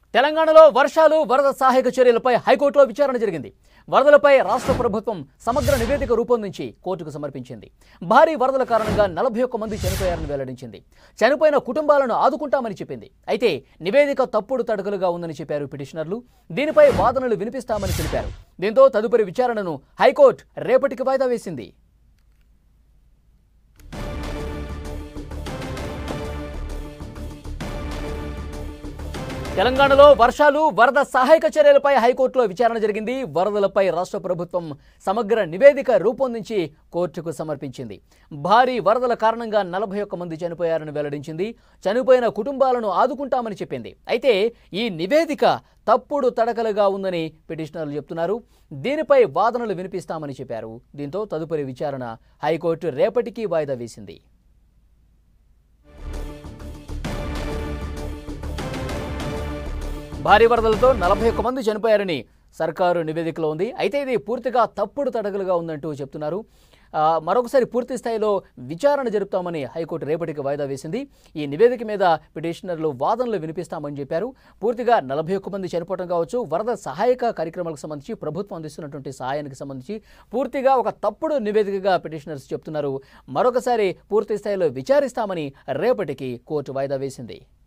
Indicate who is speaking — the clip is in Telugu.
Speaker 1: తెలంగాణలో వర్షాలు వరద సహాయక చర్యలపై హైకోర్టులో విచారణ జరిగింది వరదలపై రాష్ట్ర ప్రభుత్వం సమగ్ర నివేదిక రూపొందించి కోర్టుకు సమర్పించింది భారీ వరదల కారణంగా నలభై ఒక్క మంది చనిపోయారని వెల్లడించింది చనిపోయిన కుటుంబాలను ఆదుకుంటామని చెప్పింది అయితే నివేదిక తప్పుడు తడకలుగా ఉందని చెప్పారు పిటిషనర్లు దీనిపై వాదనలు వినిపిస్తామని తెలిపారు దీంతో తదుపరి విచారణను హైకోర్టు రేపటికి వాయిదా వేసింది తెలంగాణలో వర్షాలు వరద సహాయక చర్యలపై హైకోర్టులో విచారణ జరిగింది వరదలపై రాష్ట్ర ప్రభుత్వం సమగ్ర నివేదిక రూపొందించి కోర్టుకు సమర్పించింది భారీ వరదల కారణంగా నలభై ఒక్క మంది చనిపోయారని వెల్లడించింది చనిపోయిన కుటుంబాలను ఆదుకుంటామని చెప్పింది అయితే ఈ నివేదిక తప్పుడు తడకలుగా ఉందని పిటిషనర్లు చెప్తున్నారు దీనిపై వాదనలు వినిపిస్తామని చెప్పారు దీంతో తదుపరి విచారణ హైకోర్టు రేపటికి వాయిదా వేసింది భారీ వరదలతో నలభై ఒక్క మంది చనిపోయారని సర్కారు నివేదికలో ఉంది అయితే ఇది పూర్తిగా తప్పుడు తడకలుగా ఉందంటూ చెప్తున్నారు ఆ, మరొకసారి పూర్తి స్థాయిలో విచారణ జరుపుతామని హైకోర్టు రేపటికి వాయిదా వేసింది ఈ నివేదిక మీద పిటిషనర్లు వాదనలు వినిపిస్తామని చెప్పారు పూర్తిగా నలభై ఒక్క మంది చనిపోవడం కావచ్చు వరద సహాయక కార్యక్రమాలకు సంబంధించి ప్రభుత్వం అందిస్తున్నటువంటి సహాయానికి సంబంధించి పూర్తిగా ఒక తప్పుడు నివేదికగా పిటిషనర్స్ చెప్తున్నారు మరొకసారి పూర్తి స్థాయిలో విచారిస్తామని రేపటికి కోర్టు వాయిదా వేసింది